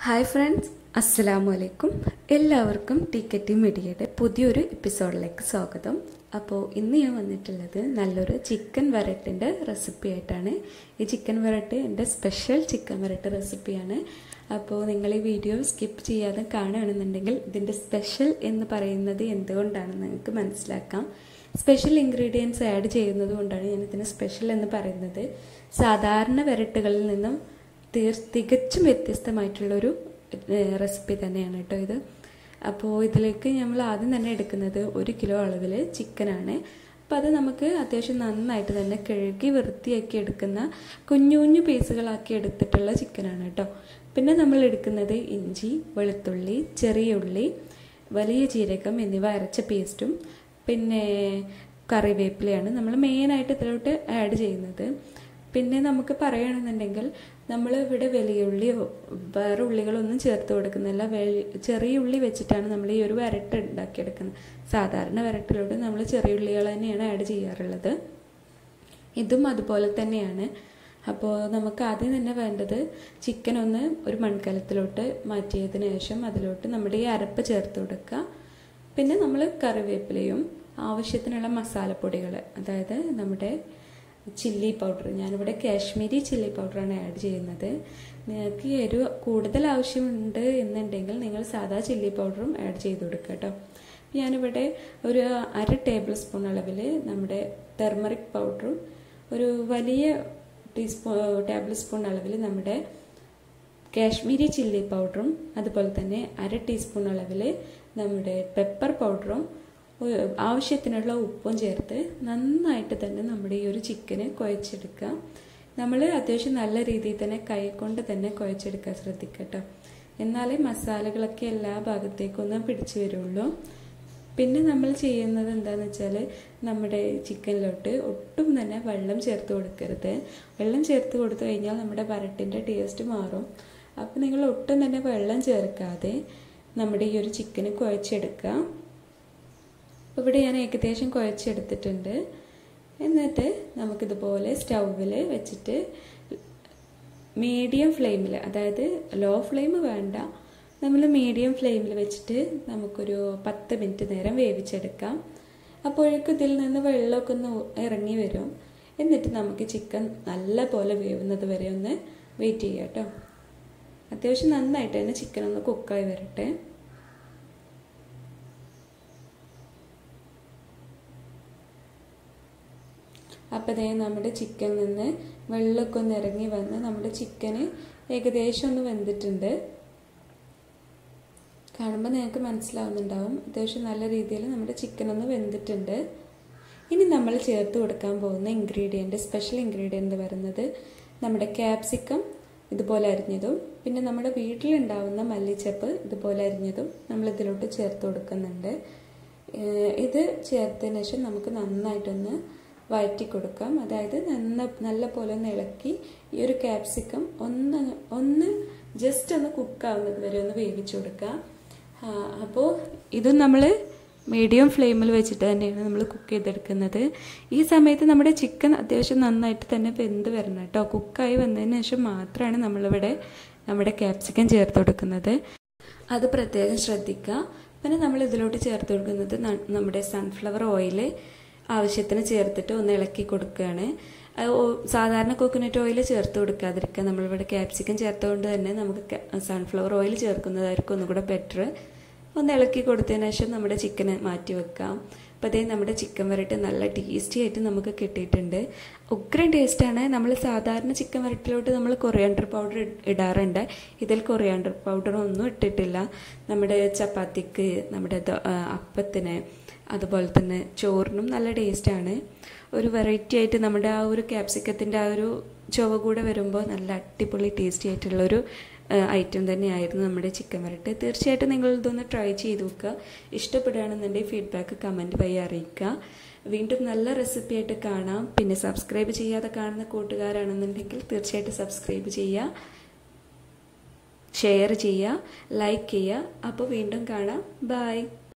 hi friends അസ്സലാമു അലൈക്കും എല്ലാവർക്കും ടി കെ ടി മീഡിയയുടെ പുതിയൊരു എപ്പിസോഡിലേക്ക് സ്വാഗതം അപ്പോൾ ഇന്ന് ഞാൻ വന്നിട്ടുള്ളത് നല്ലൊരു ചിക്കൻ വരട്ടിൻ്റെ റെസിപ്പി ആയിട്ടാണ് ഈ ചിക്കൻ വരട്ട് എൻ്റെ സ്പെഷ്യൽ ചിക്കൻ വരട്ട് റെസിപ്പിയാണ് അപ്പോൾ നിങ്ങൾ ഈ വീഡിയോ സ്കിപ്പ് ചെയ്യാതെ കാണുകയാണെന്നുണ്ടെങ്കിൽ ഇതിൻ്റെ സ്പെഷ്യൽ എന്ന് പറയുന്നത് എന്തുകൊണ്ടാണെന്ന് നിങ്ങൾക്ക് മനസ്സിലാക്കാം സ്പെഷ്യൽ ഇൻഗ്രീഡിയൻസ് ആഡ് ചെയ്യുന്നത് കൊണ്ടാണ് ഞാൻ ഇതിന് സ്പെഷ്യൽ എന്ന് പറയുന്നത് സാധാരണ വരട്ടുകളിൽ നിന്നും തീർ തികച്ചും വ്യത്യസ്തമായിട്ടുള്ളൊരു റെസിപ്പി തന്നെയാണ് കേട്ടോ ഇത് അപ്പോൾ ഇതിലേക്ക് നമ്മൾ ആദ്യം തന്നെ എടുക്കുന്നത് ഒരു കിലോ അളവിൽ ചിക്കനാണ് അപ്പോൾ അത് നമുക്ക് അത്യാവശ്യം നന്നായിട്ട് തന്നെ കഴുകി വൃത്തിയാക്കി എടുക്കുന്ന കുഞ്ഞു കുഞ്ഞു പീസുകളാക്കി എടുത്തിട്ടുള്ള ചിക്കനാണ് കേട്ടോ പിന്നെ നമ്മൾ എടുക്കുന്നത് ഇഞ്ചി വെളുത്തുള്ളി ചെറിയ ഉള്ളി വലിയ ജീരകം എന്നിവ അരച്ച പേസ്റ്റും പിന്നെ കറിവേപ്പിലയാണ് നമ്മൾ മെയിനായിട്ട് ഇതിലോട്ട് ആഡ് ചെയ്യുന്നത് പിന്നെ നമുക്ക് പറയുകയാണെന്നുണ്ടെങ്കിൽ നമ്മൾ ഇവിടെ വലിയ ഉള്ളി വേറെ ഉള്ളികളൊന്നും ചേർത്ത് കൊടുക്കുന്നില്ല ചെറിയ ഉള്ളി വെച്ചിട്ടാണ് നമ്മൾ ഈ ഒരു വരട്ട് ഉണ്ടാക്കിയെടുക്കുന്നത് സാധാരണ വരട്ടിലോട്ട് നമ്മൾ ചെറിയ ഉള്ളികൾ തന്നെയാണ് ആഡ് ചെയ്യാറുള്ളത് ഇതും അതുപോലെ തന്നെയാണ് അപ്പോൾ നമുക്ക് ആദ്യം തന്നെ വേണ്ടത് ചിക്കൻ ഒന്ന് ഒരു മൺകലത്തിലോട്ട് മാറ്റിയതിന് ശേഷം അതിലോട്ട് നമ്മുടെ ഈ അരപ്പ് ചേർത്ത് കൊടുക്കുക പിന്നെ നമ്മൾ കറിവേപ്പിലയും ആവശ്യത്തിനുള്ള മസാലപ്പൊടികൾ അതായത് നമ്മുടെ ചില്ലി പൗഡർ ഞാനിവിടെ കാശ്മീരി ചില്ലി പൗഡറാണ് ആഡ് ചെയ്യുന്നത് നിങ്ങൾക്ക് എരിവ് കൂടുതൽ ആവശ്യമുണ്ട് എന്നുണ്ടെങ്കിൽ നിങ്ങൾ സാധാ ചില്ലി പൗഡറും ആഡ് ചെയ്ത് കൊടുക്കുക കേട്ടോ ഞാനിവിടെ ഒരു അര ടേബിൾ സ്പൂൺ അളവിൽ നമ്മുടെ ടെർമറിക് പൗഡറും ഒരു വലിയ ടീസ്പൂ ടേബിൾ സ്പൂൺ അളവിൽ നമ്മുടെ കാശ്മീരി ചില്ലി പൗഡറും അതുപോലെ തന്നെ അര ടീസ്പൂൺ അളവിൽ നമ്മുടെ പെപ്പർ പൗഡറും ആവശ്യത്തിനുള്ള ഉപ്പും ചേർത്ത് നന്നായിട്ട് തന്നെ നമ്മുടെ ഈ ഒരു ചിക്കന് കുഴച്ചെടുക്കുക നമ്മൾ അത്യാവശ്യം നല്ല രീതിയിൽ തന്നെ കൈ കൊണ്ട് തന്നെ കുഴച്ചെടുക്കാൻ ശ്രദ്ധിക്കട്ടോ എന്നാലേ മസാലകളൊക്കെ എല്ലാ ഭാഗത്തേക്കൊന്നും പിടിച്ചു വരുള്ളൂ പിന്നെ നമ്മൾ ചെയ്യുന്നത് എന്താണെന്ന് വെച്ചാൽ നമ്മുടെ ചിക്കനിലോട്ട് ഒട്ടും തന്നെ വെള്ളം ചേർത്ത് കൊടുക്കരുത് വെള്ളം ചേർത്ത് കൊടുത്തു കഴിഞ്ഞാൽ നമ്മുടെ വരട്ടിൻ്റെ ടേസ്റ്റ് മാറും അപ്പോൾ നിങ്ങൾ ഒട്ടും തന്നെ വെള്ളം ചേർക്കാതെ നമ്മുടെ ഈ ഒരു ചിക്കന് കുഴച്ചെടുക്കുക അപ്പോൾ ഇവിടെ ഞാൻ ഏകദേശം കുഴച്ചെടുത്തിട്ടുണ്ട് എന്നിട്ട് നമുക്കിതുപോലെ സ്റ്റൗവിൽ വെച്ചിട്ട് മീഡിയം ഫ്ലെയിമിൽ അതായത് ലോ ഫ്ലെയിം വേണ്ട നമ്മൾ മീഡിയം ഫ്ലെയിമിൽ വെച്ചിട്ട് നമുക്കൊരു പത്ത് മിനിറ്റ് നേരം വേവിച്ചെടുക്കാം അപ്പോഴേക്കും ഇതിൽ നിന്ന് വെള്ളമൊക്കെ ഒന്ന് ഇറങ്ങി വരും എന്നിട്ട് നമുക്ക് ചിക്കൻ നല്ല പോലെ വേവുന്നത് വരെ ഒന്ന് വെയിറ്റ് ചെയ്യാം കേട്ടോ അത്യാവശ്യം നന്നായിട്ട് തന്നെ ചിക്കൻ ഒന്ന് കുക്കായി വരട്ടെ അപ്പോൾ അതേ നമ്മുടെ ചിക്കനിൽ നിന്ന് വെള്ളമൊക്കെ ഒന്ന് ഇറങ്ങി വന്ന് നമ്മുടെ ചിക്കന് ഏകദേശം ഒന്ന് വെന്തിട്ടുണ്ട് കാണുമ്പോൾ നിങ്ങൾക്ക് മനസ്സിലാവുന്നുണ്ടാവും അത്യാവശ്യം നല്ല രീതിയിൽ നമ്മുടെ ചിക്കൻ ഒന്ന് വെന്തിട്ടുണ്ട് ഇനി നമ്മൾ ചേർത്ത് കൊടുക്കാൻ പോകുന്ന ഇൻഗ്രീഡിയൻറ്റ് സ്പെഷ്യൽ ഇൻഗ്രീഡിയൻറ്റ് വരുന്നത് നമ്മുടെ ക്യാപ്സിക്കം ഇതുപോലെ അരിഞ്ഞതും പിന്നെ നമ്മുടെ വീട്ടിലുണ്ടാവുന്ന മല്ലിച്ചപ്പ് ഇതുപോലെ അരിഞ്ഞതും നമ്മൾ ഇതിലോട്ട് ചേർത്ത് കൊടുക്കുന്നുണ്ട് ഇത് ചേർത്തതിന് ശേഷം നമുക്ക് നന്നായിട്ടൊന്ന് വഴറ്റി കൊടുക്കാം അതായത് നന്ന നല്ല പോലെ ഒന്ന് ഇളക്കി ഈ ഒരു ക്യാപ്സിക്കം ഒന്ന് ഒന്ന് ജസ്റ്റ് ഒന്ന് കുക്കാവുന്നത് വരെ ഒന്ന് വേവിച്ചു കൊടുക്കാം അപ്പോൾ ഇത് നമ്മൾ മീഡിയം ഫ്ലെയിമിൽ വെച്ചിട്ട് തന്നെയാണ് നമ്മൾ കുക്ക് ചെയ്തെടുക്കുന്നത് ഈ സമയത്ത് നമ്മുടെ ചിക്കൻ അത്യാവശ്യം നന്നായിട്ട് തന്നെ വെന്ത് വരണം കേട്ടോ കുക്കായി വന്നതിന് ശേഷം മാത്രമാണ് നമ്മളിവിടെ നമ്മുടെ ക്യാപ്സിക്കം ചേർത്ത് കൊടുക്കുന്നത് അത് പ്രത്യേകം ശ്രദ്ധിക്കുക പിന്നെ നമ്മൾ ഇതിലോട്ട് ചേർത്ത് കൊടുക്കുന്നത് നമ്മുടെ സൺഫ്ലവർ ഓയിൽ ആവശ്യത്തിന് ചേർത്തിട്ട് ഒന്ന് ഇളക്കി കൊടുക്കുകയാണ് സാധാരണ കോക്കനട്ട് ഓയിൽ ചേർത്ത് കൊടുക്കാതിരിക്കുക നമ്മളിവിടെ ക്യാപ്സിക്കം ചേർത്തുകൊണ്ട് തന്നെ നമുക്ക് സൺഫ്ലവർ ഓയിൽ ചേർക്കുന്നതായിരിക്കും ഒന്നുകൂടെ ബെറ്റർ ഒന്ന് ഇളക്കി കൊടുത്തതിന് ശേഷം നമ്മുടെ ചിക്കന് മാറ്റി വെക്കാം അപ്പോൾ അതേ നമ്മുടെ ചിക്കൻ വരട്ട് നല്ല ടേസ്റ്റി ആയിട്ട് നമുക്ക് കിട്ടിയിട്ടുണ്ട് ഉഗ്രൻ ടേസ്റ്റാണ് നമ്മൾ സാധാരണ ചിക്കൻ വരട്ടിലോട്ട് നമ്മൾ കൊറിയാണ്ടർ പൗഡർ ഇടാറുണ്ട് ഇതിൽ കൊറിയാണ്ടർ പൗഡർ ഒന്നും ഇട്ടിട്ടില്ല നമ്മുടെ ചപ്പാത്തിക്ക് നമ്മുടെ അപ്പത്തിന് അതുപോലെ തന്നെ ചോറിനും നല്ല ടേസ്റ്റാണ് ഒരു വെറൈറ്റി ആയിട്ട് നമ്മുടെ ആ ഒരു ക്യാപ്സിക്കത്തിൻ്റെ ആ ഒരു ചുവ കൂടെ വരുമ്പോൾ നല്ല അടിപൊളി ടേസ്റ്റി ആയിട്ടുള്ളൊരു ഐറ്റം തന്നെയായിരുന്നു നമ്മുടെ ചിക്കൻ വരട്ട് തീർച്ചയായിട്ടും നിങ്ങൾ ഇതൊന്ന് ട്രൈ ചെയ്ത് നോക്കുക ഇഷ്ടപ്പെടുകയാണെന്നുണ്ടെങ്കിൽ ഫീഡ്ബാക്ക് കമൻറ്റ് വഴി അറിയിക്കുക വീണ്ടും നല്ല റെസിപ്പി ആയിട്ട് കാണാം പിന്നെ സബ്സ്ക്രൈബ് ചെയ്യാതെ കാണുന്ന കൂട്ടുകാരാണെന്നുണ്ടെങ്കിൽ തീർച്ചയായിട്ടും സബ്സ്ക്രൈബ് ചെയ്യുക ഷെയർ ചെയ്യുക ലൈക്ക് ചെയ്യുക അപ്പോൾ വീണ്ടും കാണാം ബായ്